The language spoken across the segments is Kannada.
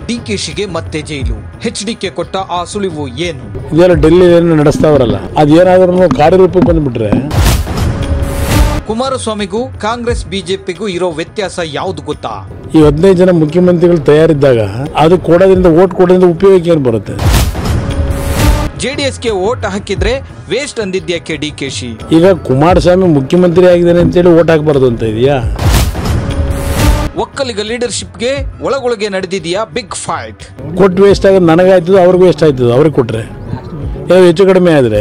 ಡಿಕೆಶಿಗೆ ಮತ್ತೆ ಜೈಲು ಎಚ್ಡಿಕೆ ಕೊಟ್ಟ ಆ ಸುಳಿವು ಏನು ಇದೆಲ್ಲ ಡೆಲ್ಲಿ ಏನು ನಡೆಸ್ತಾವ್ರಲ್ಲ ಅದೇನಾದ್ರೂ ಕಾರ್ಯರೂಪಕ್ಕೆ ಬಂದ್ಬಿಟ್ರೆ ಕುಮಾರಸ್ವಾಮಿಗೂ ಕಾಂಗ್ರೆಸ್ ಬಿಜೆಪಿಗೂ ಇರೋ ವ್ಯತ್ಯಾಸ ಯಾವ್ದು ಗೊತ್ತಾ ಈ ಹದಿನೈದು ಜನ ಮುಖ್ಯಮಂತ್ರಿಗಳು ತಯಾರಿದ್ದಾಗ ಅದು ಕೊಡೋದ್ರಿಂದ ಓಟ್ ಕೊಡೋದ್ರಿಂದ ಉಪಯೋಗಕ್ಕೆ ಏನು ಬರುತ್ತೆ ಜೆಡಿಎಸ್ಗೆ ಓಟ್ ಹಾಕಿದ್ರೆ ವೇಸ್ಟ್ ಅಂದಿದ್ಯಾಕೆ ಡಿಕೆಶಿ ಈಗ ಕುಮಾರಸ್ವಾಮಿ ಮುಖ್ಯಮಂತ್ರಿ ಆಗಿದ್ದಾನೆ ಅಂತೇಳಿ ಓಟ್ ಹಾಕ್ಬಾರ್ದು ಅಂತ ಇದೆಯಾ ಒಕ್ಕಲಿಗ ಲೀಡರ್ಶಿಪ್ಗೆ ಒಳಗೊಳಗೆ ನಡೆದಿದೆಯಾ ಬಿಗ್ ಫೈಟ್ ಕೊಟ್ಟು ವೇಸ್ಟ್ ಆಗೋದು ನನಗಾಯ್ತದ ಅವ್ರಿಗೂ ವೇಸ್ಟ್ ಆಯ್ತದ ಅವ್ರಿಗೆ ಕೊಟ್ರೆ ಏನೋ ಹೆಚ್ಚು ಕಡಿಮೆ ಆದರೆ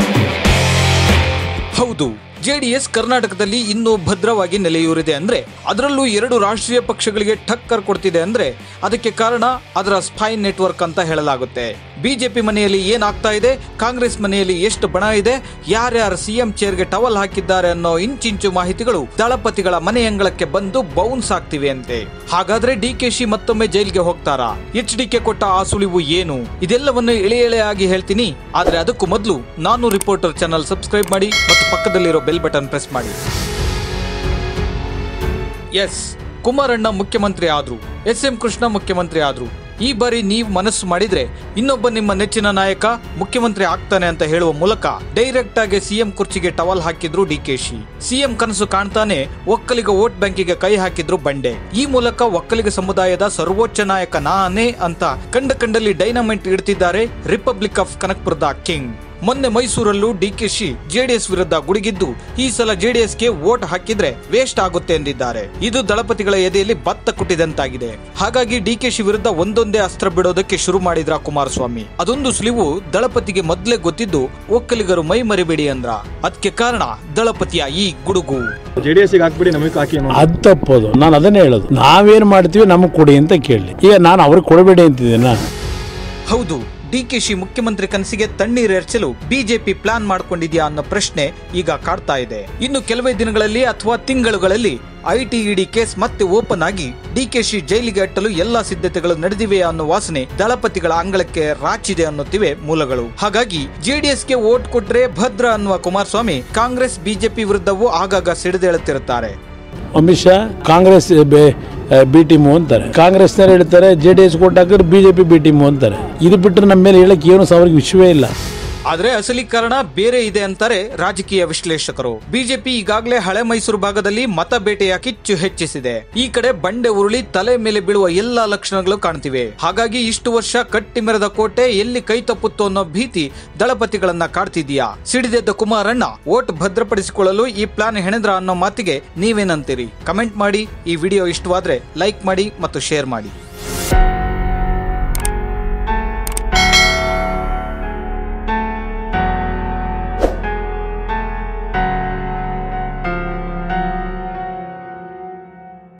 ಹೌದು ಜೆಡಿಎಸ್ ಕರ್ನಾಟಕದಲ್ಲಿ ಇನ್ನೂ ಭದ್ರವಾಗಿ ನೆಲೆಯೂರಿದೆ ಅಂದ್ರೆ ಅದರಲ್ಲೂ ಎರಡು ರಾಷ್ಟ್ರೀಯ ಪಕ್ಷಗಳಿಗೆ ಟಕ್ಕರ್ ಕೊಡ್ತಿದೆ ಅಂದ್ರೆ ಅದಕ್ಕೆ ಕಾರಣ ಅದರ ಸ್ಪೈ ನೆಟ್ವರ್ಕ್ ಅಂತ ಹೇಳಲಾಗುತ್ತೆ ಬಿಜೆಪಿ ಮನೆಯಲ್ಲಿ ಏನಾಗ್ತಾ ಇದೆ ಕಾಂಗ್ರೆಸ್ ಮನೆಯಲ್ಲಿ ಎಷ್ಟು ಬಣ ಇದೆ ಯಾರ್ಯಾರು ಸಿಎಂ ಚೇರ್ಗೆ ಟವಲ್ ಹಾಕಿದ್ದಾರೆ ಅನ್ನೋ ಇಂಚಿಂಚು ಮಾಹಿತಿಗಳು ದಳಪತಿಗಳ ಮನೆ ಅಂಗಳಕ್ಕೆ ಬಂದು ಬೌನ್ಸ್ ಆಗ್ತಿವೆ ಅಂತೆ ಹಾಗಾದ್ರೆ ಡಿಕೆಶಿ ಮತ್ತೊಮ್ಮೆ ಜೈಲ್ಗೆ ಹೋಗ್ತಾರಾ ಎಚ್ ಡಿಕೆ ಕೊಟ್ಟ ಆ ಸುಳಿವು ಏನು ಇದೆಲ್ಲವನ್ನು ಎಳೆ ಎಳೆಯಾಗಿ ಹೇಳ್ತೀನಿ ಆದ್ರೆ ಅದಕ್ಕೂ ಮೊದಲು ನಾನು ರಿಪೋರ್ಟರ್ ಚಾನಲ್ ಸಬ್ಸ್ಕ್ರೈಬ್ ಮಾಡಿ ಮತ್ತು ಪಕ್ಕದಲ್ಲಿರೋ ಬೆಲ್ ಬಟನ್ ಪ್ರೆಸ್ ಮಾಡಿ ಎಸ್ ಕುಮಾರಣ್ಣ ಮುಖ್ಯಮಂತ್ರಿ ಆದ್ರು ಎಸ್ ಎಂ ಕೃಷ್ಣ ಮುಖ್ಯಮಂತ್ರಿ ಆದ್ರು ಈ ಬಾರಿ ನೀವು ಮನಸ್ಸು ಮಾಡಿದ್ರೆ ಇನ್ನೊಬ್ಬ ನಿಮ್ಮ ನೆಚ್ಚಿನ ನಾಯಕ ಮುಖ್ಯಮಂತ್ರಿ ಆಗ್ತಾನೆ ಅಂತ ಹೇಳುವ ಮೂಲಕ ಡೈರೆಕ್ಟ್ ಆಗಿ ಸಿಎಂ ಕುರ್ಚಿಗೆ ಟವಲ್ ಹಾಕಿದ್ರು ಡಿಕೆಶಿ ಸಿಎಂ ಕನಸು ಕಾಣ್ತಾನೆ ಒಕ್ಕಲಿಗ ವೋಟ್ ಬ್ಯಾಂಕಿಗೆ ಕೈ ಹಾಕಿದ್ರು ಬಂಡೆ ಈ ಮೂಲಕ ಒಕ್ಕಲಿಗ ಸಮುದಾಯದ ಸರ್ವೋಚ್ಚ ನಾಯಕ ನಾನೇ ಅಂತ ಕಂಡ ಕಂಡಲ್ಲಿ ಡೈನಮೈಟ್ ಇಡ್ತಿದ್ದಾರೆ ರಿಪಬ್ಲಿಕ್ ಆಫ್ ಕನಕ್ಪುರದ ಕಿಂಗ್ ಮೊನ್ನೆ ಮೈಸೂರಲ್ಲೂ ಡಿಕೆಶಿ ಜೆಡಿಎಸ್ ವಿರುದ್ಧ ಗುಡುಗಿದ್ದು ಈ ಸಲ ಜೆಡಿಎಸ್ಗೆ ವೋಟ್ ಹಾಕಿದ್ರೆ ವೇಸ್ಟ್ ಆಗುತ್ತೆ ಎಂದಿದ್ದಾರೆ ಇದು ದಳಪತಿಗಳ ಎದೆಯಲ್ಲಿ ಭತ್ತ ಕುಟ್ಟಿದಂತಾಗಿದೆ ಹಾಗಾಗಿ ಡಿಕೆಶಿ ವಿರುದ್ಧ ಒಂದೊಂದೇ ಅಸ್ತ್ರ ಬಿಡೋದಕ್ಕೆ ಶುರು ಮಾಡಿದ್ರ ಕುಮಾರಸ್ವಾಮಿ ಅದೊಂದು ಸುಳಿವು ದಳಪತಿಗೆ ಮೊದ್ಲೇ ಗೊತ್ತಿದ್ದು ಒಕ್ಕಲಿಗರು ಮೈ ಮರಿಬೇಡಿ ಅಂದ್ರ ಅದಕ್ಕೆ ಕಾರಣ ದಳಪತಿಯ ಈ ಗುಡುಗು ಜೆಡಿಎಸ್ ಹಾಕ್ಬಿಡಿ ನಮಗೆ ಹಾಕಿ ಅನ್ನೋ ಅದು ತಪ್ಪೋದು ನಾನು ಅದನ್ನೇ ಹೇಳೋದು ನಾವೇನು ಮಾಡ್ತೀವಿ ನಮಗೆ ಕೊಡಿ ಅಂತ ಕೇಳಿ ಈಗ ನಾನು ಅವ್ರಿಗೆ ಕೊಡಬೇಡಿ ಅಂತಿದ್ದೀನ ಹೌದು ಡಿಕೆಶಿ ಮುಖ್ಯಮಂತ್ರಿ ಕನಸಿಗೆ ತಣ್ಣೀರ್ ಎರಚಲು ಬಿಜೆಪಿ ಪ್ಲಾನ್ ಮಾಡ್ಕೊಂಡಿದ್ಯಾ ಅನ್ನೋ ಪ್ರಶ್ನೆ ಈಗ ಕಾಡ್ತಾ ಇದೆ ಇನ್ನು ಕೆಲವೇ ದಿನಗಳಲ್ಲಿ ಅಥವಾ ತಿಂಗಳುಗಳಲ್ಲಿ ಐಟಿಇಡಿ ಕೇಸ್ ಮತ್ತೆ ಓಪನ್ ಆಗಿ ಡಿಕೆಶಿ ಜೈಲಿಗೆ ಅಟ್ಟಲು ಎಲ್ಲಾ ಸಿದ್ಧತೆಗಳು ನಡೆದಿವೆ ಅನ್ನೋ ವಾಸನೆ ದಳಪತಿಗಳ ಅಂಗಳಕ್ಕೆ ರಾಚಿದೆ ಅನ್ನುತ್ತಿವೆ ಮೂಲಗಳು ಹಾಗಾಗಿ ಜೆಡಿಎಸ್ಗೆ ವೋಟ್ ಕೊಟ್ರೆ ಭದ್ರ ಅನ್ನುವ ಕುಮಾರಸ್ವಾಮಿ ಕಾಂಗ್ರೆಸ್ ಬಿಜೆಪಿ ವಿರುದ್ಧವೂ ಆಗಾಗ ಸಿಡಿದೇಳುತ್ತಿರುತ್ತಾರೆ ಅಮಿತ್ ಶಾ ಕಾಂಗ್ರೆಸ್ ಬಿ ಟೀಮು ಅಂತಾರೆ ಕಾಂಗ್ರೆಸ್ನವ್ರು ಹೇಳ್ತಾರೆ ಜೆ ಡಿ ಎಸ್ ಕೊಟ್ಟು ಹಾಕಿದ್ರೆ B J P B team ಅಂತಾರೆ ಇದು ಬಿಟ್ಟರೆ ನಮ್ಮ ಮೇಲೆ ಹೇಳಕ್ಕೆ ಏನು ಅವ್ರಿಗೆ ವಿಷಯವೇ ಇಲ್ಲ ಆದ್ರೆ ಅಸಲಿ ಕಾರಣ ಬೇರೆ ಇದೆ ಅಂತಾರೆ ರಾಜಕೀಯ ವಿಶ್ಲೇಷಕರು ಬಿಜೆಪಿ ಈಗಾಗಲೇ ಹಳೆ ಮೈಸೂರು ಭಾಗದಲ್ಲಿ ಮತ ಬೇಟೆಯ ಕಿಚ್ಚು ಹೆಚ್ಚಿಸಿದೆ ಈ ಕಡೆ ಬಂಡೆ ಉರುಳಿ ತಲೆ ಮೇಲೆ ಬೀಳುವ ಎಲ್ಲಾ ಲಕ್ಷಣಗಳು ಕಾಣ್ತಿವೆ ಹಾಗಾಗಿ ಇಷ್ಟು ವರ್ಷ ಕಟ್ಟಿ ಮೆರೆದ ಕೋಟೆ ಎಲ್ಲಿ ಕೈ ತಪ್ಪುತ್ತೋ ಅನ್ನೋ ಭೀತಿ ದಳಪತಿಗಳನ್ನ ಕಾಡ್ತಿದ್ಯಾ ಸಿಡಿದೆದ್ದ ಕುಮಾರಣ್ಣ ವೋಟ್ ಭದ್ರಪಡಿಸಿಕೊಳ್ಳಲು ಈ ಪ್ಲಾನ್ ಹೆಣೆದ್ರ ಅನ್ನೋ ಮಾತಿಗೆ ನೀವೇನಂತೀರಿ ಕಮೆಂಟ್ ಮಾಡಿ ಈ ವಿಡಿಯೋ ಇಷ್ಟವಾದ್ರೆ ಲೈಕ್ ಮಾಡಿ ಮತ್ತು ಶೇರ್ ಮಾಡಿ